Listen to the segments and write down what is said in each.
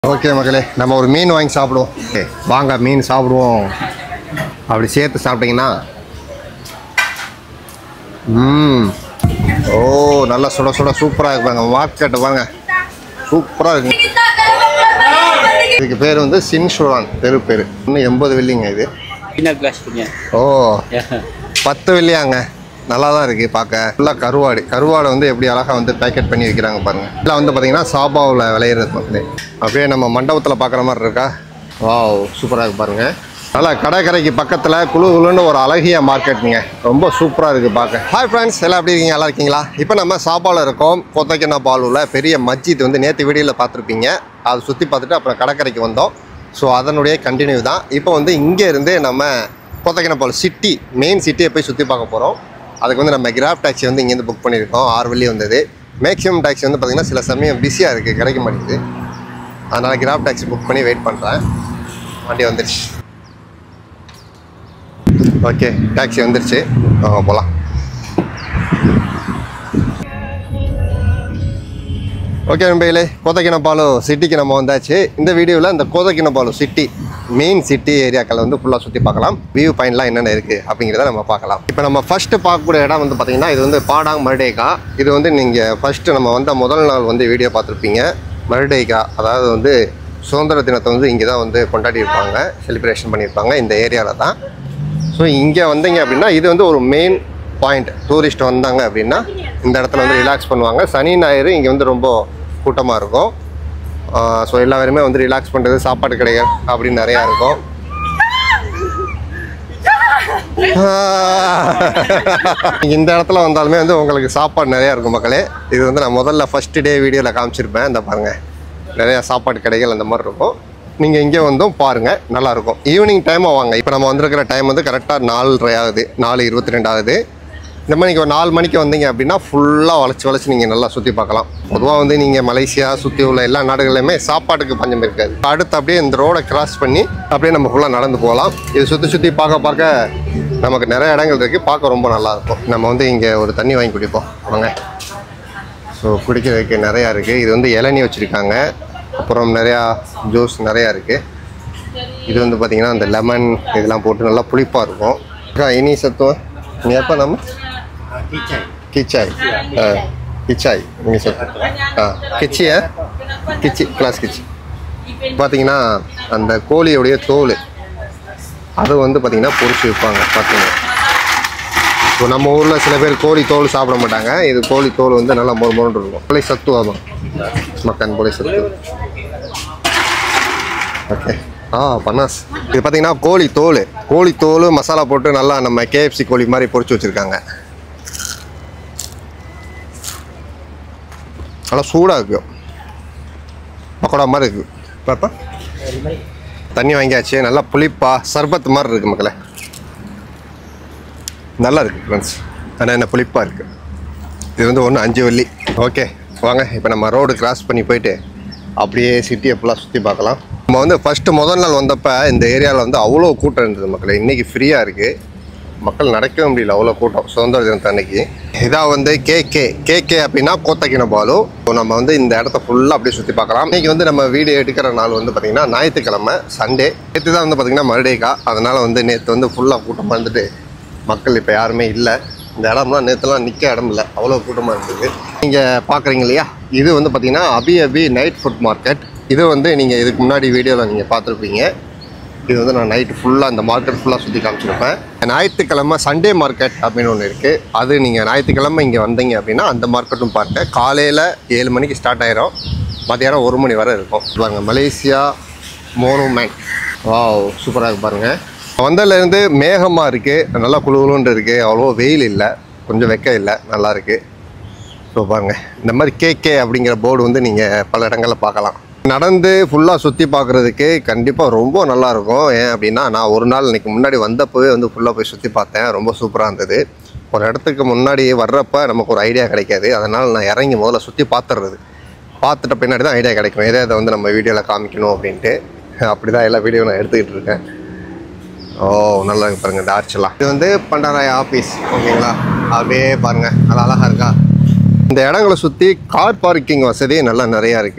Okay மக்களே நம்ம ஒரு மீன் வாங்கி சாப்பிடுவோம் Okay, வாங்க மீன் சாப்பிடுவோம் அப்படி சேர்த்து சாப்பிட்டீங்கன்னா ம் ஓ நல்லா சுட சுட சூப்பராக இருப்பாங்க மார்க்கெட்டை பாருங்க சூப்பராக இருக்குங்க இதுக்கு பேர் வந்து சின்சுரான் தெரு பேர் இன்னும் எண்பது வெள்ளிங்க இது Pinag glass punya. ஓ Ya. பத்து வெள்ளியாங்க நல்லா தான் இருக்கு பார்க்க ஃபுல்லாக கருவாடு கருவாடை வந்து எப்படி அழகாக வந்து பேக்கெட் பண்ணி வைக்கிறாங்க பாருங்க இதில் வந்து பார்த்தீங்கன்னா சாபாவில் விளையிறது மக்களே அப்படியே நம்ம மண்டபத்தில் பார்க்குற மாதிரி இருக்கா வாவ் சூப்பராக இருக்கு பாருங்க நல்லா கடற்கரைக்கு பக்கத்தில் குழு குழுன்னு ஒரு அழகிய மார்க்கெட்டுங்க ரொம்ப சூப்பராக இருக்குது பார்க்க ஹாய் ஃப்ரெண்ட்ஸ் எல்லாம் எப்படி இருக்கீங்க நல்லா இருக்கீங்களா இப்போ நம்ம சாப்பாவில் இருக்கோம் கொத்தக்கிணா பாலூரில் பெரிய மஸ்ஜித் வந்து நேற்று வீடியோவில் பார்த்துருப்பீங்க அதை சுற்றி பார்த்துட்டு அப்புறம் கடற்கரைக்கு வந்தோம் ஸோ அதனுடைய கண்டினியூ தான் இப்போ வந்து இங்கே இருந்து நம்ம கொத்தக்கிணப்பால் சிட்டி மெயின் சிட்டியை போய் சுற்றி பார்க்க போகிறோம் அதுக்கு வந்து நம்ம கிராப் டாக்ஸி வந்து இங்கேருந்து புக் பண்ணியிருக்கோம் ஆறு வெள்ளி வந்தது மேக்ஸிமம் டாக்ஸி வந்து பார்த்திங்கன்னா சில சமயம் பிஸியாக இருக்குது கிடைக்க மாட்டேங்குது அதனால் கிராப் டாக்ஸி புக் பண்ணி வெயிட் பண்ணுறேன் வண்டி வந்துடுச்சு ஓகே டாக்ஸி வந்துடுச்சு வாங்க போகலாம் ஓகே நண்பர்களே கோதக்கினப்பாலு சிட்டிக்கு நம்ம வந்தாச்சு இந்த வீடியோவில் இந்த கோதக்கினப்பாலு சிட்டி மெயின் சிட்டி ஏரியாக்களை வந்து ஃபுல்லாக சுற்றி பார்க்கலாம் வியூ பாயிண்ட்லாம் என்னென்ன இருக்குது அப்படிங்கிறத நம்ம பார்க்கலாம் இப்போ நம்ம ஃபஸ்ட்டு பார்க்கக்கூடிய இடம் வந்து பார்த்திங்கன்னா இது வந்து பாடாங் மருடேகா இது வந்து நீங்கள் ஃபஸ்ட்டு நம்ம வந்த முதல் நாள் வந்து வீடியோ பார்த்துருப்பீங்க மருடேகா அதாவது வந்து சுதந்திர தினத்தை வந்து இங்கே தான் வந்து கொண்டாடி இருப்பாங்க செலிப்ரேஷன் பண்ணியிருப்பாங்க இந்த ஏரியாவில் தான் ஸோ இங்கே வந்தீங்க அப்படின்னா இது வந்து ஒரு மெயின் பாயிண்ட் டூரிஸ்ட் வந்தாங்க அப்படின்னா இந்த இடத்துல வந்து ரிலாக்ஸ் பண்ணுவாங்க சனி ஞாயிறு இங்கே வந்து ரொம்ப கூட்டமாக இருக்கும் ஸோ எல்லா பேருமே வந்து ரிலாக்ஸ் பண்ணுறது சாப்பாடு கடைகள் அப்படின்னு நிறையா இருக்கும் நீங்க இந்த இடத்துல வந்தாலுமே வந்து உங்களுக்கு சாப்பாடு நிறையா இருக்கும் மக்களே இது வந்து நான் முதல்ல ஃபர்ஸ்ட் டே வீடியோவில் காமிச்சிருப்பேன் இந்த பாருங்கள் நிறையா சாப்பாடு கடைகள் அந்த மாதிரி இருக்கும் நீங்கள் இங்கே வந்தும் பாருங்கள் நல்லாயிருக்கும் ஈவினிங் டைமாக வாங்க இப்போ நம்ம வந்திருக்கிற டைம் வந்து கரெக்டாக நாலரை ஆகுது நாலு இருபத்தி ரெண்டு ஆகுது இந்த மாதிரி நீங்கள் ஒரு நாலு மணிக்கு வந்தீங்க அப்படின்னா ஃபுல்லாக வளைச்சி வளைச்சி நீங்கள் நல்லா சுற்றி பார்க்கலாம் பொதுவாக வந்து நீங்கள் மலேசியா சுற்றி உள்ள எல்லா நாடுகள்லையுமே சாப்பாட்டுக்கு பஞ்சம் இருக்காது அடுத்து அப்படியே இந்த ரோடை கிராஸ் பண்ணி அப்படியே நம்ம ஃபுல்லாக நடந்து போகலாம் இது சுற்றி சுற்றி பார்க்க பார்க்க நமக்கு நிறைய இடங்கள் இருக்குது பார்க்க ரொம்ப நல்லா இருக்கும் நம்ம வந்து இங்கே ஒரு தண்ணி வாங்கி குடிப்போம் வாங்க ஸோ குடிக்கிறதுக்கு நிறையா இருக்குது இது வந்து இளநீ வச்சுருக்காங்க அப்புறம் நிறையா ஜூஸ் நிறையா இருக்குது இது வந்து பார்த்திங்கன்னா அந்த லெமன் இதெல்லாம் போட்டு நல்லா புளிப்பாக இருக்கும் அக்கா, இனி சத்துவம் நீ எப்போ நம்ம கிச்சாய் ஆ கிச்சாய் இனி சத்துவம் ஆ கிச்சியா கிச்சி கிளாஸ் கிச்சி பார்த்தீங்கன்னா அந்த கோழியோடைய தோல் அது வந்து பார்த்திங்கன்னா பொரிச்சு வைப்பாங்க பார்த்தீங்க இப்போ நம்ம ஊரில் சில பேர் கோழி தோல் சாப்பிட மாட்டாங்க இது கோழி தோல் வந்து நல்லா மொறு மொறுன்னு இருக்கும் கோழி சத்து ஆமாம் மக்கன் கோழி சத்து ஓகே ஆ பனாஸ் இது பார்த்தீங்கன்னா கோழி தோல் கோழி தோல் மசாலா போட்டு நல்லா நம்ம கேஎஃப்சி கோழி மாதிரி பொரிச்சு வச்சுருக்காங்க நல்லா சூடாக இருக்கும் பக்கோடா மாதிரி இருக்குது பாப்பா தண்ணி வாங்கியாச்சு நல்லா புளிப்பா சர்பத் மாதிரி இருக்குது மக்களே நல்லா இருக்குது ஃப்ரெண்ட்ஸ் ஆனால் என்ன புளிப்பாக இருக்குது இது வந்து ஒன்று அஞ்சு வள்ளி ஓகே வாங்க இப்போ நம்ம ரோடு கிராஸ் பண்ணி போயிட்டு அப்படியே சிட்டியை ஃபுல்லாக சுற்றி பார்க்கலாம் நம்ம வந்து ஃபஸ்ட்டு முதல் நாள் வந்தப்போ இந்த ஏரியாவில் வந்து அவ்வளோ கூட்டம் இருந்தது மக்களே இன்றைக்கி ஃப்ரீயாக இருக்குது மக்கள் நடக்கவே முடியல அவ்வளோ கூட்டம் சுதந்திர தினத்து அன்னைக்கு இதாக வந்து கேகே கேகே அப்படின்னா கோத்தக்கின பாலு இப்போ நம்ம வந்து இந்த இடத்த ஃபுல்லாக அப்படியே சுற்றி பார்க்கலாம் இன்றைக்கி வந்து நம்ம வீடியோ எடுக்கிற நாள் வந்து பார்த்திங்கன்னா ஞாயிற்றுக்கிழமை சண்டே நேற்று தான் வந்து பார்த்திங்கன்னா மறுடேக்கா அதனால் வந்து நேற்று வந்து ஃபுல்லாக கூட்டமாக இருந்துட்டு மக்கள் இப்போ யாருமே இல்லை இந்த இடம்லாம் நேற்றுலாம் நிற்க இடம் இல்லை அவ்வளோ கூட்டமாக இருந்தது நீங்கள் பார்க்குறீங்க இல்லையா இது வந்து பார்த்திங்கன்னா Api Api night food market இது வந்து நீங்கள் இதுக்கு முன்னாடி வீடியோவில் நீங்கள் பார்த்துருப்பீங்க இது வந்து நான் நைட்டு ஃபுல்லாக இந்த மார்க்கெட் ஃபுல்லாக சுற்றி காமிச்சிருப்பேன் ஞாயிற்றுக்கிழமை சண்டே மார்க்கெட் அப்படின்னு ஒன்று இருக்குது அது நீங்கள் ஞாயிற்றுக்கிழமை இங்கே வந்தீங்க அப்படின்னா அந்த மார்க்கெட்டும் பாருங்கள் காலையில் ஏழு மணிக்கு ஸ்டார்ட் ஆயிரும் மத்தியானம் ஒரு மணி வரை இருக்கும் பாருங்கள் மலேசியா மோனுமெண்ட் வாவ் சூப்பராக இருக்கு பாருங்கள் வந்ததுலேருந்து மேகமாக இருக்குது நல்லா குழுகுலுன்னு இருக்குது அவ்வளோ வெயில் இல்லை கொஞ்சம் வெக்க இல்லை நல்லா இருக்குது ஸோ பாருங்கள் இந்த மாதிரி கேகே அப்படிங்கிற போர்டு வந்து நீங்கள் பல இடங்களில் பார்க்கலாம் நடந்து ஃபுல்லாக சுற்றி பார்க்குறதுக்கு கண்டிப்பாக ரொம்ப நல்லா இருக்கும் ஏன் அப்படின்னா நான் ஒரு நாள் இன்னைக்கு முன்னாடி வந்தப்போவே வந்து ஃபுல்லாக போய் சுற்றி பார்த்தேன் ரொம்ப சூப்பராக இருந்தது ஒரு இடத்துக்கு முன்னாடி வர்றப்ப நமக்கு ஒரு ஐடியா கிடைக்காது அதனால் நான் இறங்கி முதல்ல சுற்றி பார்த்துறது பார்த்துட்ட பின்னாடி தான் ஐடியா கிடைக்கும் எதை அதை வந்து நம்ம வீடியோவில் காமிக்கணும் அப்படின்ட்டு அப்படி தான் எல்லா வீடியோ நான் எடுத்துக்கிட்டு இருக்கேன் ஓ நல்லா இருக்கு பாருங்க இந்த ஆர்ச்செல்லாம் இது வந்து பண்டாராய் ஆஃபீஸ் ஓகேங்களா அப்படியே பாருங்க நல்லா அழகா இருக்கா இந்த இடங்களை சுற்றி கார் பார்க்கிங் வசதி நல்லா நிறையா இருக்குது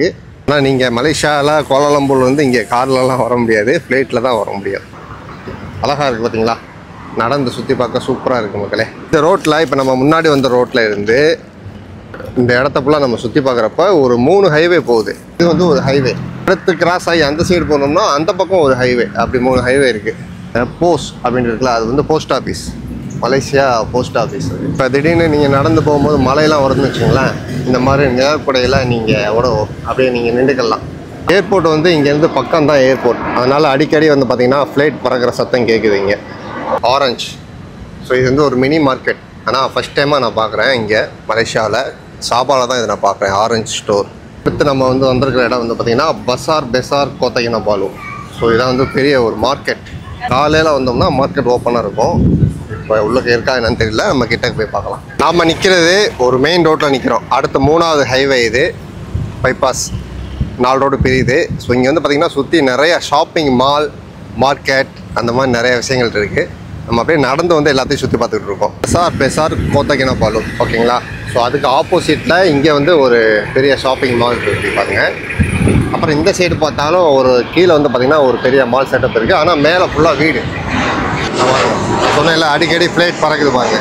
ஆனால் நீங்கள் மலேசியாவில் கோலாலம்பூர் வந்து இங்கே கார்லலாம் வர முடியாது ஃப்ளைட்டில் தான் வர முடியும் அழகாக இருக்குது பார்த்தீங்களா நடந்து சுற்றி பார்க்க சூப்பராக இருக்குது மக்களே இந்த ரோட்டில் இப்போ நம்ம முன்னாடி வந்த ரோட்டில் இருந்து இந்த இடத்த ஃபுல்லாக நம்ம சுற்றி பார்க்குறப்ப ஒரு மூணு ஹைவே போகுது இது வந்து ஒரு ஹைவே அடுத்து கிராஸ் ஆகி அந்த சைடு போனோம்னா அந்த பக்கம் ஒரு ஹைவே அப்படி மூணு ஹைவே இருக்குது போஸ்ட் அப்படின்னு இருக்குல்ல அது வந்து post office Malaysia post office இப்போ திடீர்னு நீங்கள் நடந்து போகும்போது மழையெல்லாம் வருதுன்னு வச்சுங்களேன் இந்த மாதிரி நிழற்படையில் நீங்கள் உடவும் அப்படியே நீங்கள் நின்றுக்கலாம் ஏர்போர்ட் வந்து இங்கேருந்து பக்கம் தான் ஏர்போர்ட் அதனால் அடிக்கடி வந்து பார்த்தீங்கன்னா ஃப்ளைட் பறக்கிற சத்தம் கேட்குது இங்கே ஆரஞ்சு ஸோ இது வந்து ஒரு மினி மார்க்கெட் ஆனால் ஃபஸ்ட் டைமாக நான் பார்க்குறேன் இங்கே மலேசியாவில் சாபாவில் தான் இதை நான் பார்க்குறேன் ஆரஞ்சு ஸ்டோர் அடுத்து நம்ம வந்து வந்திருக்கிற இடம் வந்து பார்த்திங்கன்னா Pasar Besar Kota Kinabalu so இதான் வந்து பெரிய ஒரு மார்க்கெட் காலையில் வந்தோம்னா மார்க்கெட் ஓப்பனாக இருக்கும் இப்போ உள்ளே இருக்கா என்னன்னு தெரியல நம்ம கிட்ட போய் பார்க்கலாம் நாம் நிற்கிறது ஒரு மெயின் ரோட்டில் நிற்கிறோம் அடுத்த மூணாவது ஹைவே இது பைபாஸ் நாலு ரோடு பிரியுது ஸோ இங்கே வந்து பார்த்திங்கன்னா சுற்றி நிறைய ஷாப்பிங் மால் மார்க்கெட் அந்த மாதிரி நிறைய விஷயங்கள் இருக்குது நம்ம அப்படியே நடந்து வந்து எல்லாத்தையும் சுற்றி பார்த்துக்கிட்டு இருக்கோம் பெசார் பெசார் கோத்தகின பாலு ஓகேங்களா ஸோ அதுக்கு ஆப்போசிட்டில் இங்கே வந்து ஒரு பெரிய ஷாப்பிங் மால் இருக்குது பாருங்க அப்புறம் இந்த சைடு பார்த்தாலும் ஒரு கீழே வந்து பார்த்திங்கன்னா ஒரு பெரிய மால் செட்டப் இருக்குது ஆனால் மேலே ஃபுல்லாக வீடு சொன்னேன்ல அடிக்கடி ஃப்ளைட் பறக்குது பாருங்க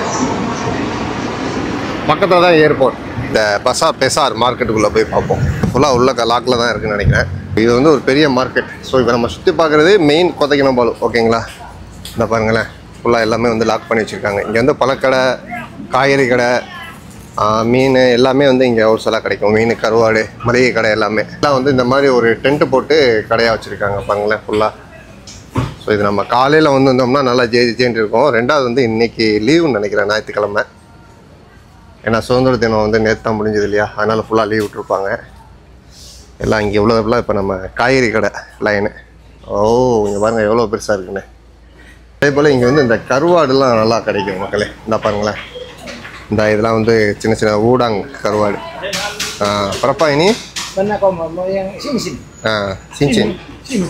பக்கத்தில் தான் ஏர்போர்ட் இந்த பசார் பெசார் மார்க்கெட்டுக்குள்ளே போய் பார்ப்போம் ஃபுல்லாக உள்ள லாக்கில் தான் இருக்குன்னு நினைக்கிறேன் இது வந்து ஒரு பெரிய மார்க்கெட் ஸோ இப்போ நம்ம சுற்றி பார்க்குறது மெயின் கொதைக்கணும் பாலு ஓகேங்களா இந்த பாருங்களேன் ஃபுல்லாக எல்லாமே வந்து லாக் பண்ணி வச்சுருக்காங்க இங்கே வந்து பழக்கடை காய்கறி கடை ஆ, மீன் எல்லாமே வந்து இங்கே ஒரு சில கிடைக்கும் மீன் கருவாடு மளிகை கடை எல்லாமே எல்லாம் வந்து இந்த மாதிரி ஒரு டென்ட்டு போட்டு கடையாக வச்சுருக்காங்க பாருங்களேன் ஃபுல்லாக ஸோ இது நம்ம காலையில் வந்து வந்தோம்னா நல்லா ஜே ஜேன்ட்டு இருக்கும் ரெண்டாவது வந்து இன்னைக்கு லீவுன்னு நினைக்கிறேன் ஞாயிற்றுக்கிழமை ஏன்னா சுதந்திர தினம் வந்து நேற்று தான் முடிஞ்சது இல்லையா அதனால் ஃபுல்லாக லீவ் விட்ருப்பாங்க எல்லாம் இங்கே உள்ளது ஃபுல்லாக இப்போ நம்ம காய்கறி கடை லைனு ஓ இங்கே பாருங்கள் எவ்வளோ பெருசாக இருக்குன்னு அதே போல் இங்கே வந்து இந்த கருவாடுலாம் நல்லா கிடைக்கும் மக்களே இந்த பாருங்களேன் இந்த இதெல்லாம் வந்து சின்ன சின்ன ஊடாங் கருவாடு ஆ பரப்பா இனி Pernah kau mau mau yang sini sini. ஆ சின்சின் Sini.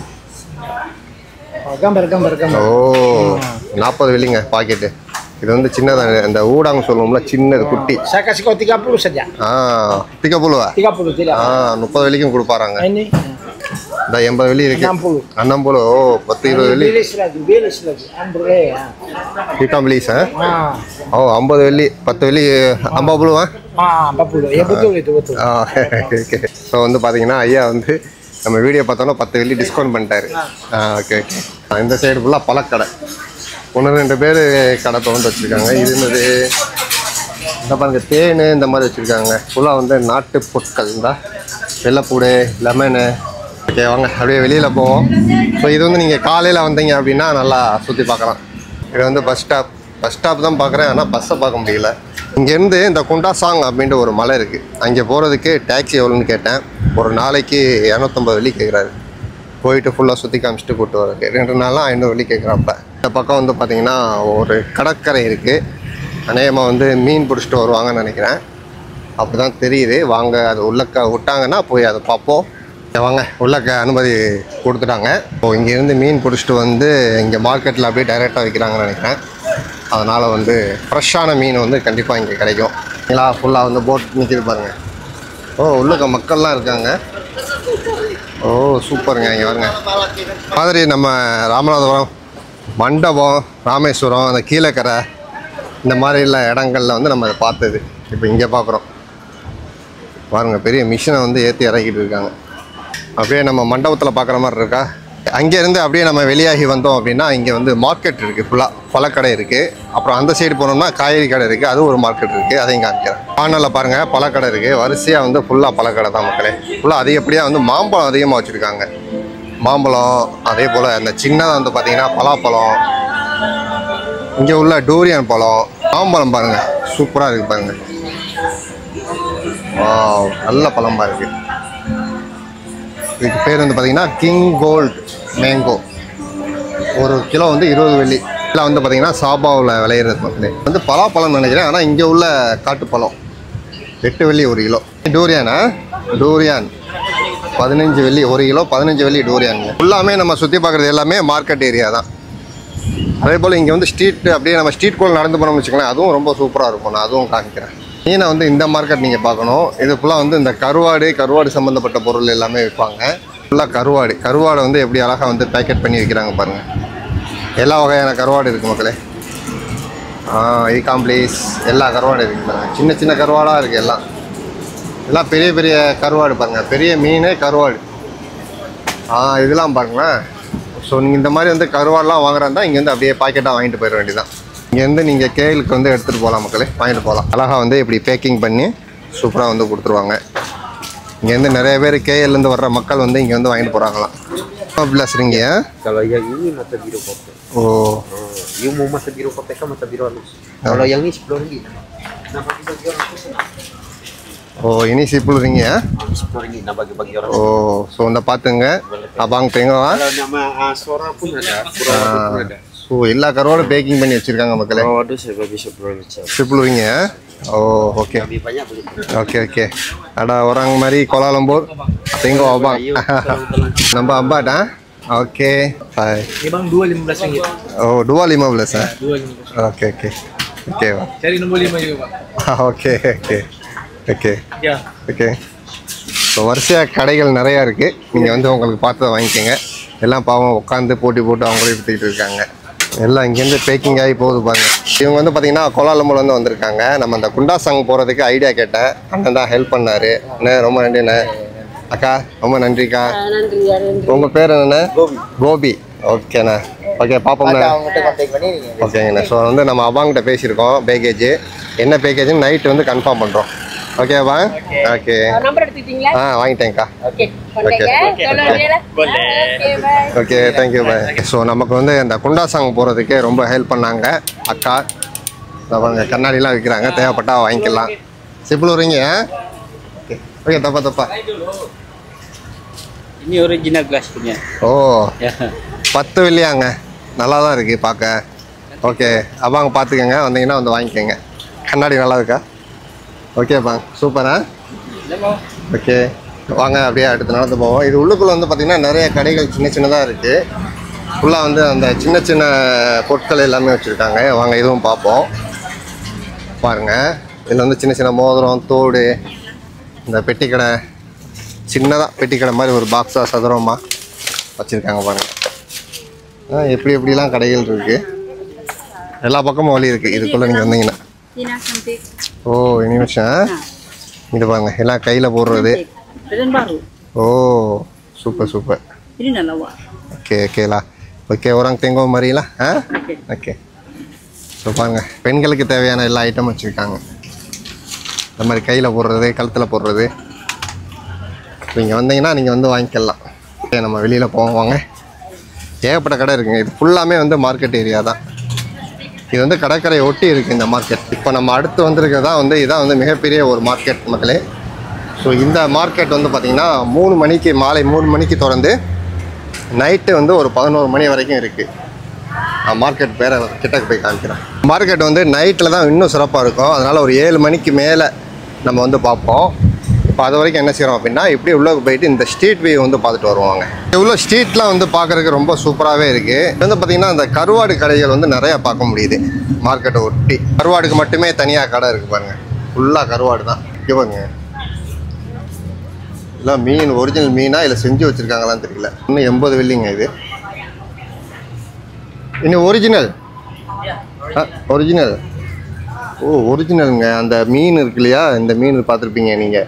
Oh, gambar gambar gambar. ஓ நாற்பது வெள்ளிங்க பாக்கெட்டு இது வந்து சின்னதாக இந்த ஊடாங்க சொல்லுவோம்ல சின்னது குட்டி Saya kasih kau 30 saja. ஆ திக்கப்புழுவா 30 tidak. ஆ முப்பது வெள்ளிக்கும் கொடுப்பாராங்க Nah, ini இந்த எண்பது வெள்ளி இருக்கு 60. அண்ணம்புழு ஓ பத்து இருபது வெள்ளி Bilis lagi, bilis lagi. Andre ya. ஹீட்டாம் பிளீஸ் ஆ Ah, ஓ ஐம்பது வெள்ளி பத்து வெள்ளி ஐம்பது புழுவா ah 40. Ya betul itu betul. ஆ ஓகே ஸோ வந்து பார்த்தீங்கன்னா ஐயா வந்து நம்ம வீடியோ பார்த்தோன்னா பத்து வெள்ளி டிஸ்கவுண்ட் பண்ணிட்டாரு ஆ ஓகே ஓகே இந்த சைடு ஃபுல்லாக பழக்கடை ஒன்று ரெண்டு பேர் கடை திறந்து வச்சுருக்காங்க இது என்னது இந்த பாருங்க தேன் இந்த மாதிரி வச்சுருக்காங்க ஃபுல்லாக வந்து நாட்டு பொருட்கள் இந்த வெள்ளைப்பூடு லெமனு ஓகே வாங்க அப்படியே வெளியில் போவோம் ஸோ இது வந்து நீங்கள் காலையில் வந்தீங்க அப்படின்னா நல்லா சுற்றி பார்க்கலாம் இது வந்து பஸ் ஸ்டாப் பஸ் ஸ்டாப் தான் பார்க்குறேன் ஆனால் பஸ்ஸை பார்க்க முடியல இங்கேருந்து இந்த குண்டாசாங் அப்படின்ட்டு ஒரு மலை இருக்குது அங்கே போகிறதுக்கு டேக்ஸி எவ்வளோன்னு கேட்டேன் ஒரு நாளைக்கு இரநூத்தம்பது வெள்ளி கேட்குறாரு போயிட்டு ஃபுல்லாக சுற்றி காமிச்சிட்டு கூப்பிட்டு வரது ரெண்டு நாளாக ஐநூறு வெள்ளி கேட்குறாப்ப இந்த பக்கம் வந்து பார்த்திங்கன்னா ஒரு கடற்கரை இருக்குது அநேகமாக வந்து மீன் பிடிச்சிட்டு வருவாங்கன்னு நினைக்கிறேன் அப்படி தான் தெரியுது வாங்க அது உள்ளக்க விட்டாங்கன்னா போய் அதை பார்ப்போம் சரி, வாங்க உள்ளக்க அனுமதி கொடுத்துட்டாங்க ஸோ இங்கேருந்து மீன் பிடிச்சிட்டு வந்து இங்கே மார்க்கெட்டில் அப்படியே டைரெக்டாக விற்கிறாங்கன்னு நினைக்கிறேன் அதனால் வந்து ஃப்ரெஷ்ஷான மீன் வந்து கண்டிப்பாக இங்கே கிடைக்கும் இல்லா ஃபுல்லாக வந்து போட் நிற்கிது பாருங்கள் ஓ உள்ளக்க மக்கள்லாம் இருக்காங்க ஓ சூப்பருங்க இங்கே பாருங்க மாதிரி நம்ம ராமநாதபுரம் மண்டபம் ராமேஸ்வரம் அந்த கீழக்கரை இந்த மாதிரில இடங்கள்ல வந்து நம்ம அதை பார்த்தது இப்போ இங்கே பார்க்குறோம் பாருங்க பெரிய மிஷினை வந்து ஏற்றி இறக்கிட்டு இருக்காங்க அப்படியே நம்ம மண்டபத்தில் பார்க்குற மாதிரி இருக்கா அங்கேருந்து அப்படியே நம்ம வெளியாகி வந்தோம் அப்படின்னா இங்கே வந்து மார்க்கெட் இருக்குது ஃபுல்லாக பழக்கடை இருக்குது அப்புறம் அந்த சைடு போனோம்னா காய்கறி கடை இருக்குது அது ஒரு மார்க்கெட் இருக்குது அதையும் காமிக்கிறேன் பானலில் பாருங்கள் பழக்கடை இருக்குது வரிசையாக வந்து ஃபுல்லாக பழக்கடை தான் மக்களே ஃபுல்லாக அதிகப்படியாக வந்து மாம்பழம் அதிகமாக வச்சுருக்காங்க மாம்பழம் அதே போல் அந்த சின்னதாக வந்து பார்த்தீங்கன்னா பலாப்பழம் இங்கே உள்ள டூரியன் பழம் மாம்பழம் பாருங்கள் சூப்பராக இருக்குது பாருங்கள் வாவ், நல்ல பழமாக இருக்குது இதுக்கு பேர் வந்து பார்த்தீங்கன்னா கிங் கோல்ட் மேங்கோ ஒரு கிலோ வந்து இருபது வெள்ளி இல்லை வந்து பார்த்தீங்கன்னா சாபாவில் விளையிறது மக்களே வந்து பலாப்பழம்னு நினைக்கிறேன் ஆனால் இங்கே உள்ள காட்டுப்பழம் எட்டு வெள்ளி ஒரு கிலோ டூரியானா டூரியான் பதினஞ்சு வெள்ளி ஒரு கிலோ பதினஞ்சு வெள்ளி டூரியானுங்க ஃபுல்லாமே நம்ம சுற்றி பார்க்குறது எல்லாமே மார்க்கெட் ஏரியா தான் அதே போல் இங்கே வந்து ஸ்ட்ரீட் அப்படியே நம்ம ஸ்ட்ரீட் கோல் நடந்து போனோம்னு வச்சுக்கோங்களேன் அதுவும் ரொம்ப சூப்பராக இருக்கும் நான் அதுவும் காமிக்கிறேன் மீனை வந்து இந்த மார்க்கெட் நீங்கள் பார்க்கணும் இது ஃபுல்லாக வந்து இந்த கருவாடு கருவாடு சம்மந்தப்பட்ட பொருள் எல்லாமே விற்பாங்க ஃபுல்லாக கருவாடு கருவாடை வந்து எப்படி அழகாக வந்து பேக்கெட் பண்ணி வைக்கிறாங்க பாருங்கள் எல்லா வகையான கருவாடு இருக்குது மக்களே ஆ ஈகாம் ப்ளீஸ் எல்லா கருவாடு இருக்குது பாருங்க சின்ன சின்ன கருவாடாக இருக்குது எல்லாம் எல்லாம் பெரிய பெரிய கருவாடு பாருங்கள் பெரிய மீன் கருவாடு ஆ இதெல்லாம் பாருங்களேன் ஸோ நீங்கள் இந்த மாதிரி வந்து கருவாடெலாம் வாங்குறதா இங்கே வந்து அப்படியே பாக்கெட்டாக வாங்கிட்டு போயிட வேண்டியதான் இங்கேருந்து நீங்கள் கேளுக்கு வந்து எடுத்துகிட்டு போகலாம் மக்களே வாங்கிட்டு போகலாம் அழகாக வந்து இப்படி பேக்கிங் பண்ணி சூப்பராக வந்து கொடுத்துருவாங்க இங்கேருந்து நிறைய பேர் கேஎல்லேருந்து வர்ற மக்கள் வந்து இங்கே வந்து வாங்கிட்டு போகிறாங்களாம் ப்ளஸ் ரிங்க Kalau yang ini mata biru kopi. ஓ Oh, you mau mata biru kopi kan mata biru halus. Kalau yang ini sepuluh ringgit. Nah bagi bagi orang susah. ஓ இனி சிப்பிள் ரிங்க Sepuluh ringgit. Nah bagi bagi orang. ஓ so இந்த பார்த்துங்க அப்பாங்க பெங்கவா Kalau nama uh, Sora pun ada, Purawa pun ada. So எல்லா கருவாடும் பேக்கிங் பண்ணி வச்சுருக்காங்க மக்களே Oh, aduh saya bagi sepuluh ringgit. சிப்பிள் ரிங்க ஓ okay Lebih banyak begitu. Okay okay அடா orang மாதிரி Kuala Lumpur tengok abang Ayo, kalau dalam நம்ம அப்பாட்டா okay hi Ini bang dua lima belas ringgit. ஓ டுவா லிமா பிளஸ் Dua lima belas. Okay okay ஓகேவா Cari nombor lima juga pak. Okay okay okay Ya. Okay so வரிசையாக கடைகள் நிறையா இருக்குது நீங்கள் வந்து உங்களுக்கு பார்த்து வாங்கிக்கோங்க எல்லாம் பாவம் உட்காந்து போட்டி போட்டு அவங்களே எடுத்துக்கிட்டு இருக்காங்க எல்லாம் இங்கேருந்து பேக்கிங் ஆகி போகுது பாருங்க இவங்க வந்து பார்த்தீங்கன்னா கோலாலம்பூர்லேருந்து வந்திருக்காங்க நம்ம அந்த குண்டாசாங் போகிறதுக்கு ஐடியா கேட்டேன் அண்ணன் தான் ஹெல்ப் பண்ணாரு அண்ணே ரொம்ப நன்றிண்ணே அக்கா ரொம்ப நன்றிக்கா உங்கள் பேர் என்னண்ணே கோபி கோபி ஓகேண்ணே ஓகே பார்ப்போம்ண்ணே அவங்ககிட்ட கான்டாக்ட் பண்ணி நீங்க ஓகேங்கண்ணா ஸோ வந்து நம்ம அவாங்கிட்ட பேசியிருக்கோம் பேக்கேஜ் என்ன பேக்கேஜ்னு நைட் வந்து கன்ஃபார்ம் பண்ணுறோம் ஓகேவா ஓகே நம்பர் எடுத்துக்கிட்டீங்களா ஆ வாங்கிட்டேன்க்கா ஓகே பண்ணுங்க சொல்லுங்க okay bye okay thank you bye so நமக்கு வந்து இந்த குண்டாசாங் போகிறதுக்கே ரொம்ப ஹெல்ப் பண்ணாங்க அக்கா அவங்க கண்ணாடிலாம் விற்கிறாங்க தேவைப்பட்டா வாங்கிக்கலாம் சிப்பிள் வரீங்க ஓகே ஓகே தப்பா தப்பா Ini original glass punya. ஓ Ya. பத்து வெள்ளியாங்க நல்லா தான் இருக்குது பார்க்க ஓகே அப்பாங்க பார்த்துக்கங்க வந்தீங்கன்னா வந்து வாங்கிக்கோங்க கண்ணாடி நல்லா இருக்கா ஓகேப்பா சூப்பரா ஓகே வாங்க அப்படியே அடுத்து நடந்து போவோம் இது உள்ளுக்குள்ளே வந்து பார்த்திங்கன்னா நிறைய கடைகள் சின்ன சின்னதாக இருக்குது ஃபுல்லாக வந்து அந்த சின்ன சின்ன பொருட்கள் எல்லாமே வச்சுருக்காங்க வாங்க இதுவும் பார்ப்போம் பாருங்கள் இதில் வந்து சின்ன சின்ன மோதிரம் தோடு இந்த பெட்டிக்கடை சின்னதாக பெட்டிக்கடை மாதிரி ஒரு பாக்ஸாக சதுரமாக வச்சுருக்காங்க பாருங்கள் ஆ எப்படி எப்படிலாம் கடைகள் இருக்குது எல்லா பக்கமும் வழி இருக்குது இதுக்குள்ளே நீங்கள் வந்தீங்கன்னா Tina cantik. ஓ இனிமேஷன் இது பாருங்க எல்லாம் கையில் போடுறது Brand baru. ஓ super super Ini dah lawa. Okay ஓகேலா ஓகே orang தேங்கோ மாதிரிலாம் ஆ Okey. ஓகே ஸோ பாருங்க பெண்களுக்கு தேவையான எல்லா ஐட்டமும் வச்சுருக்காங்க இந்த மாதிரி கையில் போடுறது கழுத்தில் போடுறது நீங்கள் வந்தீங்கன்னா நீங்கள் வந்து வாங்கிக்கலாம் ஓகே நம்ம வெளியில் போவோம் வாங்க ஏகப்பட்ட கடை இருக்குங்க இது ஃபுல்லாமே வந்து மார்க்கெட் ஏரியா தான் இது வந்து கடற்கரையை ஒட்டி இருக்குது இந்த மார்க்கெட் இப்போ நம்ம அடுத்து வந்திருக்கிறதா வந்து இதான் வந்து மிகப்பெரிய ஒரு மார்க்கெட் மக்களே ஸோ இந்த மார்க்கெட் வந்து பார்த்திங்கன்னா மூணு மணிக்கு மாலை மூணு மணிக்கு திறந்து நைட்டு வந்து ஒரு பதினோரு மணி வரைக்கும் இருக்குது மார்க்கெட் பேரை கிட்டக்கு போய் காமிக்கிறேன் மார்க்கெட் வந்து நைட்டில் தான் இன்னும் சிறப்பாக இருக்கும் அதனால் ஒரு ஏழு மணிக்கு மேலே நம்ம வந்து பார்ப்போம் இப்போ அது வரைக்கும் என்ன செய்கிறோம் அப்படின்னா இப்படி உள்ளே போயிட்டு இந்த ஸ்ட்ரீட் வியூ வந்து பார்த்துட்டு வருவாங்க இவ்வளோ ஸ்ட்ரீட்லாம் வந்து பார்க்குறதுக்கு ரொம்ப சூப்பராகவே இருக்குது இது வந்து பார்த்திங்கன்னா அந்த கருவாடு கடைகள் வந்து நிறையா பார்க்க முடியுது மார்க்கெட்டை ஒட்டி கருவாடுக்கு மட்டுமே தனியாக கடை இருக்குது பாருங்கள் ஃபுல்லாக கருவாடு தான் இங்கே பாருங்க இல்லை மீன் ஒரிஜினல் மீனா இல்லை செஞ்சு வச்சுருக்காங்களான்னு தெரியல இன்னும் எண்பது வெள்ளிங்க இது இன்னும் ஒரிஜினல் ஒரிஜினல் ஓ ஒரிஜினலுங்க அந்த மீன் இருக்கு இல்லையா இந்த மீன் பார்த்துருப்பீங்க நீங்கள்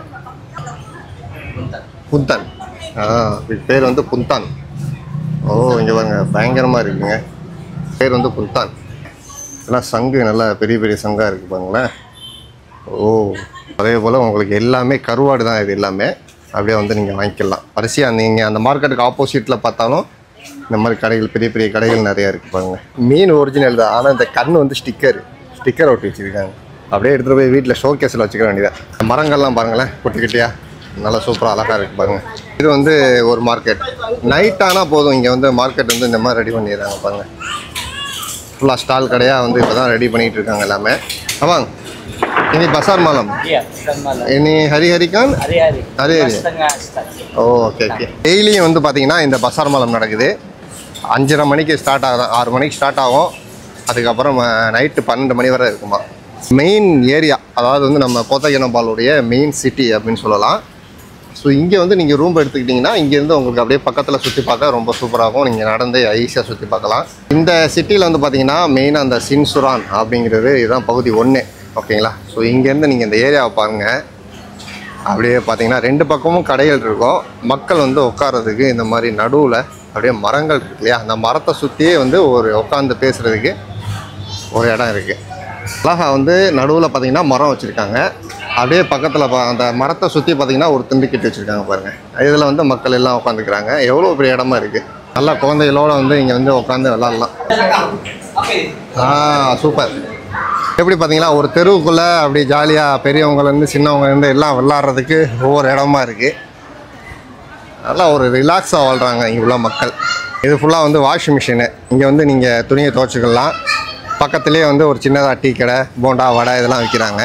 புந்தான் ஆ இது பேர் வந்து புந்தான் ஓ இங்கே பாருங்க பயங்கரமாக இருக்குங்க பேர் வந்து புந்தான் எல்லாம் சங்கு நல்லா பெரிய பெரிய சங்காக இருக்குது பாருங்களேன் ஓ அதே போல் உங்களுக்கு எல்லாமே கருவாடு தான் இது எல்லாமே அப்படியே வந்து நீங்கள் வாங்கிக்கலாம் வரிசையாக நீங்கள் அந்த மார்க்கெட்டுக்கு ஆப்போசிட்டில் பார்த்தாலும் இந்த மாதிரி கடைகள் பெரிய பெரிய கடைகள் நிறையா இருக்குது பாருங்க மீன் ஒரிஜினல் தான் ஆனால் இந்த கண் வந்து ஸ்டிக்கர் ஸ்டிக்கர் ஒட்டி வச்சுருக்காங்க அப்படியே எடுத்துகிட்டு போய் வீட்டில் ஷோ கேஸில் வச்சுக்க வேண்டியதான் மரங்கள்லாம் பாருங்களேன் குட்டி குட்டியாக நல்லா சூப்பராக அழகாக இருக்குது பாருங்கள் இது வந்து ஒரு மார்க்கெட் நைட் ஆனால் போதும் இங்கே வந்து மார்க்கெட் வந்து இந்த மாதிரி ரெடி பண்ணிடுறாங்க பாருங்கள் ஃபுல்லாக ஸ்டால் கடையாக வந்து இப்போ தான் ரெடி பண்ணிகிட்டு இருக்காங்க எல்லாமே ஆமாங்க ini pasar malam Iya, bukan malam. ini hari-hari kan Hari-hari. Hari-hari. Dua setengah start. ஓ ஓகே ஓகே டெய்லியும் வந்து பார்த்தீங்கன்னா இந்த பசார் மாலம் நடக்குது அஞ்சரை மணிக்கு ஸ்டார்ட் ஆகும் ஆறு மணிக்கு ஸ்டார்ட் ஆகும் அதுக்கப்புறம் நைட்டு பன்னெண்டு மணி வரை இருக்குமா மெயின் ஏரியா அதாவது வந்து நம்ம கோத்தகினபாலுடைய மெயின் சிட்டி அப்படின்னு சொல்லலாம் ஸோ இங்கே வந்து நீங்கள் ரூம் எடுத்துக்கிட்டிங்கன்னா இங்கேருந்து உங்களுக்கு அப்படியே பக்கத்தில் சுற்றி பார்க்க ரொம்ப சூப்பராகும் நீங்கள் நடந்து ஈஸியாக சுற்றி பார்க்கலாம் இந்த சிட்டியில் வந்து பார்த்தீங்கன்னா மெயினாக அந்த சின்சுரான் அப்படிங்கிறது இதுதான் பகுதி ஒன்று ஓகேங்களா ஸோ இங்கேருந்து நீங்கள் இந்த ஏரியாவை பாருங்கள் அப்படியே பார்த்தீங்கன்னா ரெண்டு பக்கமும் கடைகள் இருக்கும் மக்கள் வந்து உட்கார்றதுக்கு இந்த மாதிரி நடுவில் அப்படியே மரங்கள் இருக்கு இல்லையா அந்த மரத்தை சுற்றியே வந்து ஒரு உட்காந்து பேசுகிறதுக்கு ஒரு இடம் இருக்குது அழகா வந்து நடுவில் பார்த்தீங்கன்னா மரம் வச்சுருக்காங்க அப்படியே பக்கத்தில் பா அந்த மரத்தை சுற்றி பார்த்தீங்கன்னா ஒரு திண்டு கட்டி வச்சுருக்காங்க பாருங்கள் இதில் வந்து மக்கள் எல்லாம் உட்காந்துக்கிறாங்க எவ்வளோ பெரிய இடமா இருக்குது நல்லா குழந்தைகளோட வந்து இங்கே வந்து உட்காந்து விளாட்லாம் ஆ சூப்பர் எப்படி பார்த்தீங்களா ஒரு தெருவுக்குள்ளே அப்படி ஜாலியாக பெரியவங்கலேருந்து சின்னவங்கலேருந்து எல்லாம் விளாட்றதுக்கு ஒவ்வொரு இடமா இருக்குது நல்லா ஒரு ரிலாக்ஸாக வாழ்கிறாங்க இங்கே உள்ள மக்கள் இது ஃபுல்லாக வந்து வாஷிங் மிஷினு இங்கே வந்து நீங்கள் துணியை துவைச்சிக்கலாம் பக்கத்துலேயே வந்து ஒரு சின்னதாக டீ கடை போண்டா வடை இதெல்லாம் விற்கிறாங்க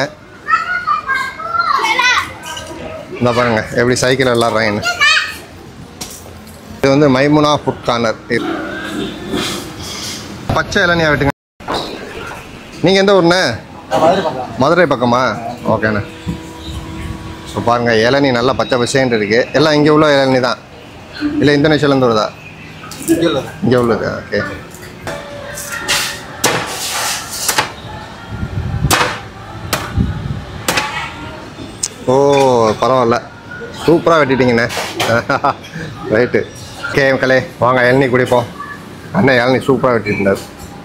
இந்த பாருங்க எப்படி சைக்கிள் விளாட்றாங்கன்னு இது வந்து மைமுனா ஃபுட் கார்னர் பச்சை இளநியா விட்டுங்க நீங்கள் எந்த ஊர்ண்ணே மதுரை பக்கமா ஓகேண்ணே ஸோ பாருங்கள் இளநீ நல்லா பச்சை பசேன்ட்டு இருக்குது எல்லாம் இங்கே உள்ள இளநீ தான் இல்லை இந்தோனேஷியாலேருந்து வருதா இங்கே உள்ளது ஓகே ஓ பரவாயில்ல சூப்பராக வெட்டிட்டீங்கண்ணே ரைட்டு ஓகே மக்களே வாங்க இளநீ குடிப்போம் அண்ணன் இளநீ சூப்பராக வெட்டியிருந்தார்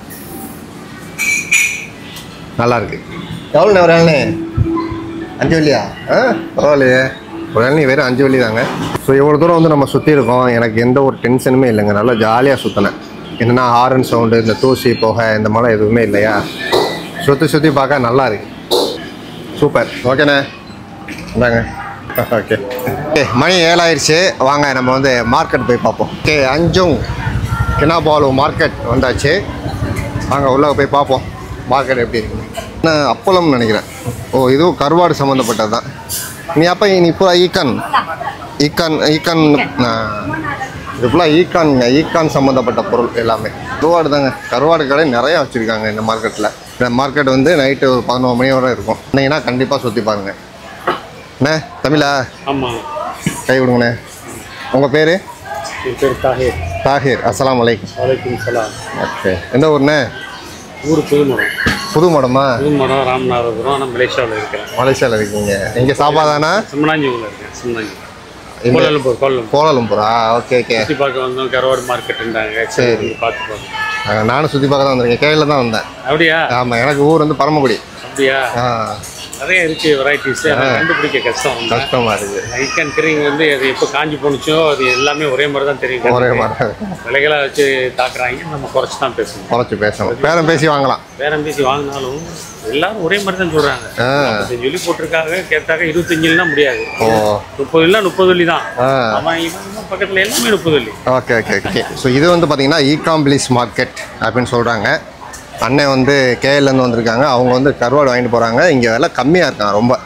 நல்லா இருக்கு எவ்வளோண்ணே ஒரு இளநீ அஞ்சு வள்ளியா ஆ பரவாயில்லையே ஒரு இளநீ வெறும் அஞ்சு வள்ளி தாங்க ஸோ இவ்வளோ தூரம் வந்து நம்ம சுற்றி இருக்கோம் எனக்கு எந்த ஒரு டென்ஷனுமே இல்லைங்க நல்லா ஜாலியாக சுற்றினேன் என்னென்னா ஹாரன் சவுண்டு இந்த தூசி புகை இந்த மழை எதுவுமே இல்லையா சுற்றி சுற்றி பார்க்க நல்லா இருக்கு சூப்பர் ஓகேண்ணே இந்தாங்க ஓகே ஓகே மணி ஏழாயிருச்சு வாங்க நம்ம வந்து மார்க்கெட் போய் பார்ப்போம் ஓகே அஞ்சுங் கினாபாலு மார்க்கெட் வந்தாச்சு வாங்க உள்ளே போய் பார்ப்போம் மார்க்கெட் எப்படி இருக்கு என்ன அப்பளம்னு நினைக்கிறேன் ஓ இதுவும் கருவாடு சம்மந்தப்பட்டது தான் நீ அப்போ நீ பூரா ஈக்கான் ஈக்கான் ஈக்கான் ஆ, இது ஃபுல்லாக ஈக்கான்ங்க ஈக்கான் சம்மந்தப்பட்ட பொருள் எல்லாமே கருவாடு தாங்க கருவாடு கடை நிறையா வச்சுருக்காங்க இந்த மார்க்கெட்டில் இந்த மார்க்கெட் வந்து நைட்டு ஒரு பதினோரு மணி வரை இருக்கும் இன்னைக்குன்னா கண்டிப்பாக சுற்றி பாருங்கள் அண்ணே தமிழா ஆமாம் கை விடுங்கண்ணே உங்கள் பேர் என் பேர் தாஹிர் தாஹிர் அஸ்ஸலாமு அலைக்கும் வலைக்கும் சலாம் ஓகே எந்த ஊர்ண்ணே ஊர் புதுமடம் புது மடமா புதுமடம் ராமநாதபுரம் நான் மலேசியாவில் இருக்கிறேன் மலேசியாவில் இருக்கீங்க இங்கே சாப்பாதானா சிம்மனாஞ்சி ஊரில் இருக்கேன் சிம்மனாஞ்சி இந்த- கோலாலம்பூர் கோலம் கோலாலம்பூரா ஓகே ஓகே சுற்றி பார்க்க வந்தோம் கருவாடு மார்க்கெட் இருந்தாங்க சரி. சரி பார்த்து போகிறோம் நானும் சுற்றி பார்க்க தான் வந்திருக்கேன் கேரளில் தான் வந்தேன் அப்படியா ஆமாம் எனக்கு ஊர் வந்து பரமக்குடி அப்படியா ஆ நிறைய இருக்கு வெரைட்டிஸ் கண்டுபிடிக்க கஷ்டம் கஷ்டமாக இருக்குது ஐக்கன் கிரிங் வந்து அது எப்போ காஞ்சி போணுச்சோ அது எல்லாமே ஒரே மாதிரி தான் தெரியும் ஒரே மாதிரி விலைகளை வச்சு தாக்குறாங்க நம்ம குறைச்சி தான் பேசணும் குறைச்சி பேசணும் பேரம் பேசி வாங்கலாம் பேரம் பேசி வாங்கினாலும் எல்லாரும் ஒரே மாதிரி தான் சொல்றாங்க ஆ. நாற்பத்தஞ்சு சொல்லி போட்டிருக்காங்க கேட்டாக்க இருபத்தஞ்சுலாம் முடியாது ஓ முப்பது இல்லை முப்பது வள்ளி தான் ஆ அவன் இவன் பக்கத்துல எல்லாமே முப்பது வள்ளி ஓகே ஓகே ஓகே ஸோ இது வந்து பார்த்தீங்கன்னா ஈகாம்பிளிஸ் மார்க்கெட் அப்படின்னு சொல்கிறாங்க அண்ணன் வந்து கேஎல்லேருந்து வந்திருக்காங்க அவங்க வந்து கருவாடு வாங்கிட்டு போகிறாங்க இங்கே விலை கம்மியாக இருக்காங்க ரொம்ப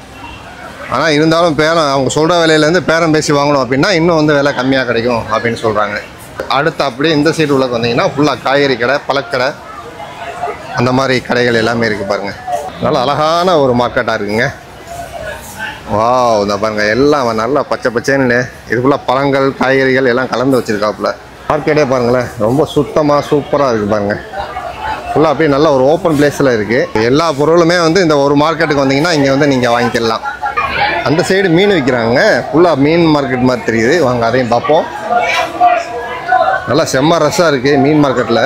ஆனால் இருந்தாலும் பேரம் அவங்க சொல்கிற விலையிலேருந்து பேரம் பேசி வாங்கணும் அப்படின்னா இன்னும் வந்து விலை கம்மியாக கிடைக்கும் அப்படின்னு சொல்கிறாங்க அடுத்து அப்படியே இந்த சைடு உள்ள வந்தீங்கன்னா ஃபுல்லாக காய்கறி கடை பழக்கடை அந்த மாதிரி கடைகள் எல்லாமே இருக்குது பாருங்கள் நல்லா அழகான ஒரு மார்க்கெட்டாக இருக்குங்க வாவ் இந்த பாருங்க எல்லாம் நல்லா பச்சை பச்சைன்னு இதுக்குள்ள பழங்கள் காய்கறிகள் எல்லாம் கலந்து வச்சிருக்காப்புல மார்க்கெட்டே பாருங்களேன் ரொம்ப சுத்தமாக சூப்பராக இருக்குது பாருங்க ஃபுல்லாக அப்படியே நல்ல ஒரு ஓப்பன் பிளேஸில் இருக்குது எல்லா பொருளுமே வந்து இந்த ஒரு மார்க்கெட்டுக்கு வந்தீங்கன்னா இங்கே வந்து நீங்கள் வாங்கிக்கலாம் அந்த சைடு மீன் விற்கிறாங்க ஃபுல்லாக மீன் மார்க்கெட் மாதிரி தெரியுது வாங்க அதையும் பார்ப்போம் நல்லா செம்ம ரஷ்ஷாக இருக்குது மீன் மார்க்கெட்டில்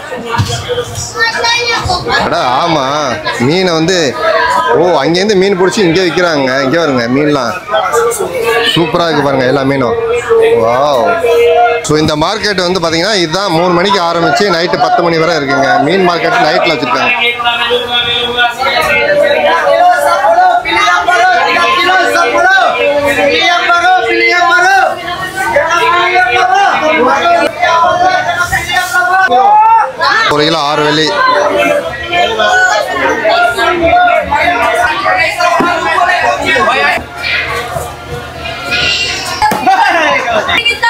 அடா ஆமாம் மீனை வந்து ஓ அங்கேருந்து மீன் பிடிச்சி இங்கே விற்கிறாங்க இங்கே வருங்க மீன்லாம் சூப்பராக இருக்குது பாருங்கள் எல்லா மீனும் வாவ் ஸோ இந்த மார்க்கெட் வந்து பார்த்தீங்கன்னா இதுதான் மூணு மணிக்கு ஆரம்பித்து நைட்டு பத்து மணி வரை இருக்குங்க மீன் மார்க்கெட் நைட்டில் வச்சுருக்காங்க ஒரு கிலோ ஆறு வெள்ளி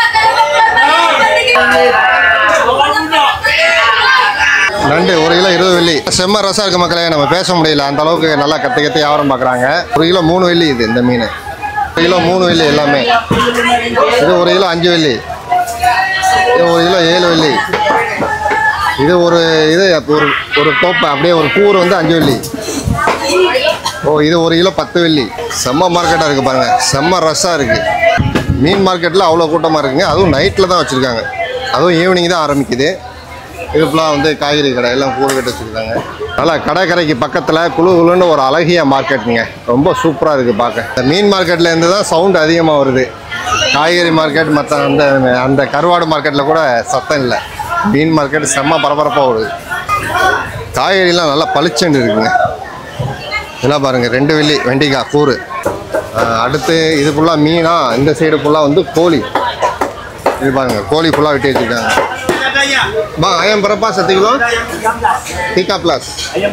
நண்டு ஒரு கிலோ இருபது வெள்ளி செம்ம ரசம் இருக்கு மக்களே நம்ம பேச முடியல அந்த அளவுக்கு நல்லா கத்தி கத்தி வியாபாரம் பார்க்குறாங்க ஒரு கிலோ மூணு வெள்ளி இது இந்த மீன் ஒரு கிலோ மூணு வெள்ளி எல்லாமே இது ஒரு கிலோ அஞ்சு வெள்ளி இது ஒரு கிலோ ஏழு வெள்ளி இது ஒரு இது ஒரு ஒரு கோப்பை அப்படியே ஒரு கூறு வந்து அஞ்சு வெள்ளி ஓ இது ஒரு கிலோ பத்து வெள்ளி செம்ம மார்க்கெட்டாக இருக்குது பாருங்கள் செம்ம ரஷ்ஷாக இருக்குது மீன் மார்க்கெட்டில் அவ்வளோ கூட்டமாக இருக்குங்க அதுவும் நைட்டில் தான் வச்சுருக்காங்க அதுவும் ஈவினிங் தான் ஆரம்பிக்குது இது ஃபுல்லாக வந்து காய்கறி கடை எல்லாம் கூடு கட்டி வச்சுருக்காங்க நல்லா கடற்கரைக்கு பக்கத்தில் குழு குழுன்னு ஒரு அழகிய மார்க்கெட்டுங்க ரொம்ப சூப்பராக இருக்குது பார்க்க இந்த மீன் மார்க்கெட்டில் இருந்து தான் சவுண்ட் அதிகமாக வருது காய்கறி மார்க்கெட் மற்ற அந்த அந்த கருவாடு மார்க்கெட்டில் கூட சத்தம் இல்லை மீன் மார்க்கெட் செம்ம பரபரப்பாக வருது காய்கறிலாம் நல்லா பளிச்சுன்னு இருக்குங்க இதெல்லாம் பாருங்கள் ரெண்டு வெள்ளி வெண்டிக்காய் கூறு ஆஹ் அடுத்து இது ஃபுல்லாக மீனா இந்த சைடு ஃபுல்லாக வந்து கோழி இது பாருங்க கோழி ஃபுல்லாக வெட்டி வச்சுருக்காங்க பா ஐயம் பரப்பா சத்து கிலோ டீக்கா ப்ளஸ்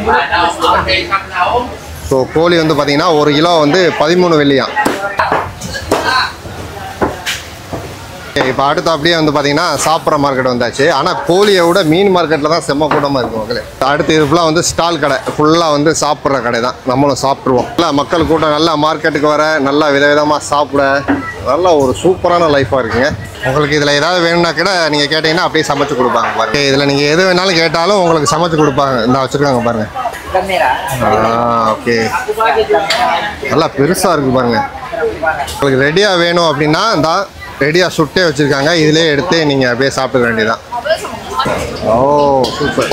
ஸோ கோழி வந்து பார்த்தீங்கன்னா ஒரு கிலோ வந்து பதிமூணு வெள்ளியா இப்போ அடுத்து அப்படியே வந்து பார்த்தீங்கன்னா சாப்பிட்ற மார்க்கெட் வந்தாச்சு ஆனால் கோழியை விட மீன் மார்க்கெட்டில் தான் செம்ம கூட்டமாக இருக்கும் மக்களே அடுத்து இது ஃபுல்லாக வந்து ஸ்டால் கடை ஃபுல்லாக வந்து சாப்பிட்ற கடை தான் நம்மளும் சாப்பிட்ருவோம் நல்லா மக்கள் கூட்டம் நல்லா மார்க்கெட்டுக்கு வர நல்லா விதவிதமாக சாப்பிட நல்ல ஒரு சூப்பரான லைஃபாக இருக்குங்க உங்களுக்கு இதில் ஏதாவது வேணும்னா கூட நீங்கள் கேட்டிங்கன்னா அப்படியே சமைச்சு கொடுப்பாங்க பாருங்க இதில் நீங்கள் எது வேணாலும் கேட்டாலும் உங்களுக்கு சமைச்சு கொடுப்பாங்க இந்த வச்சுருக்காங்க பாருங்க ஓகே நல்லா பெருசாக இருக்குது பாருங்க உங்களுக்கு ரெடியாக வேணும் அப்படின்னா இந்த ரெடியாக சுட்டே வச்சுருக்காங்க இதிலே எடுத்து நீங்கள் அப்படியே சாப்பிட வேண்டியதான் ஓ சூப்பர்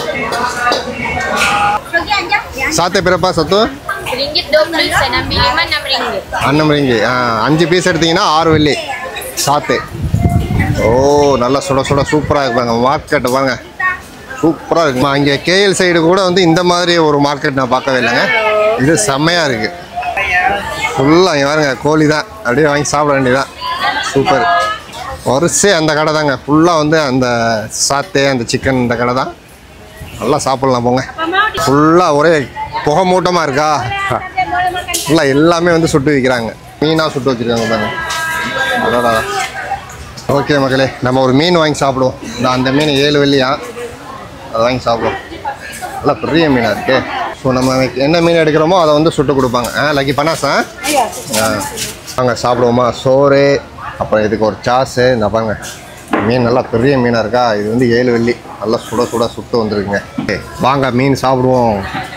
சாத்தே பிறப்பா சத்து Ringgit 20 saya ambil lima enam ringgit. அன்னம் ரிங்கி ஆ அஞ்சு பீஸ் எடுத்தீங்கன்னா ஆறு வெள்ளி சாத்து ஓ நல்லா சுட சுட சூப்பராக இருப்பாங்க மார்க்கெட் பாருங்க சூப்பராக இருக்குமா இங்கே கேஎல் சைடு கூட வந்து இந்த மாதிரி ஒரு மார்க்கெட் நான் பார்க்கவே இல்லைங்க இது செம்மையாக இருக்குது ஃபுல்லாக இங்கே பாருங்க கோழி தான் அப்படியே வாங்கி சாப்பிட வேண்டியதான் சூப்பர் வரிசை அந்த கடை தாங்க ஃபுல்லாக வந்து அந்த சாத்தே அந்த சிக்கன் இந்த கடை தான் நல்லா சாப்பிட்லாம் போங்க ஃபுல்லாக ஒரே புகை மூட்டமாக இருக்கா ஃபுல்லாக எல்லாமே வந்து சுட்டு விற்கிறாங்க மீனாக சுட்டு வச்சுருக்காங்க பாருங்க அடடா ஓகே மக்களே நம்ம ஒரு மீன் வாங்கி சாப்பிடுவோம் இந்த அந்த மீன் ஏழு வெள்ளியா அதை வாங்கி சாப்பிடுவோம் நல்லா பெரிய மீனாக இருக்கு ஸோ நம்ம என்ன மீன் எடுக்கிறோமோ அதை வந்து சுட்டு கொடுப்பாங்க ஆ லக்கி பனாசா ஆ வாங்க சாப்பிடுவோமா சோறு அப்புறம் இதுக்கு ஒரு சாஸு நான் பாருங்க மீன் நல்லா பெரிய மீனாக இருக்கா இது வந்து ஏழு வெள்ளி நல்லா சுட சுட சுட்டு வந்துருக்குங்க ஓகே வாங்க மீன் சாப்பிடுவோம்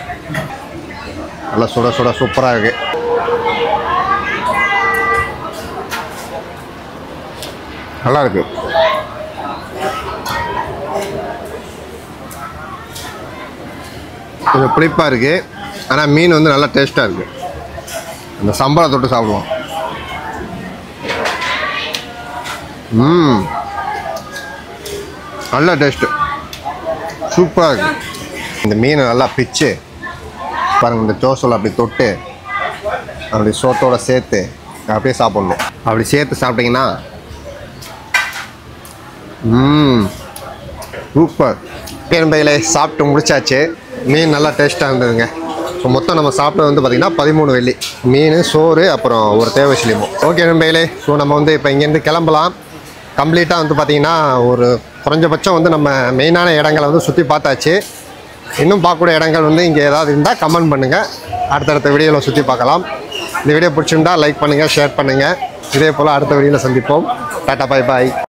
நல்லா சுட சுட சூப்பராக இருக்கு நல்லா இருக்கு கொஞ்சம் புளிப்பாக இருக்கு ஆனால் மீன் வந்து நல்லா டேஸ்ட்டாக இருக்கு அந்த சம்பளம் தொட்டு சாப்பிடுவோம் ம் நல்ல டேஸ்ட்டு சூப்பராக இருக்கு இந்த மீனை நல்லா பிச்சு பாருங்க இந்த ஜோசோல் அப்படி தொட்டு அப்படி சோத்தோட சேர்த்து அப்படியே சாப்பிடணும் அப்படி சேர்த்து சாப்பிட்டீங்கன்னா ம் சூப்பர் பேருந்தையிலே சாப்பிட்டு முடிச்சாச்சு மீன் நல்லா டேஸ்ட்டாக இருந்ததுங்க ஸோ மொத்தம் நம்ம சாப்பிட்டது வந்து பார்த்திங்கன்னா பதிமூணு வெள்ளி மீன் சோறு அப்புறம் ஒரு தேவை சிலிமோ ஓகே நண்பையிலே ஸோ நம்ம வந்து இப்போ இங்கேருந்து கிளம்பலாம் கம்ப்ளீட்டாக வந்து பார்த்திங்கன்னா ஒரு குறைஞ்சபட்சம் வந்து நம்ம மெயினான இடங்களை வந்து சுற்றி பார்த்தாச்சு இன்னும் பார்க்கக்கூடிய இடங்கள் வந்து இங்கே ஏதாவது இருந்தால் கமெண்ட் பண்ணுங்கள் அடுத்தடுத்த வீடியோவில் சுற்றி பார்க்கலாம் இந்த வீடியோ பிடிச்சிருந்தா லைக் பண்ணுங்கள் ஷேர் பண்ணுங்கள் இதே போல் அடுத்த வீடியோவில் சந்திப்போம் டாட்டா பாய் பாய்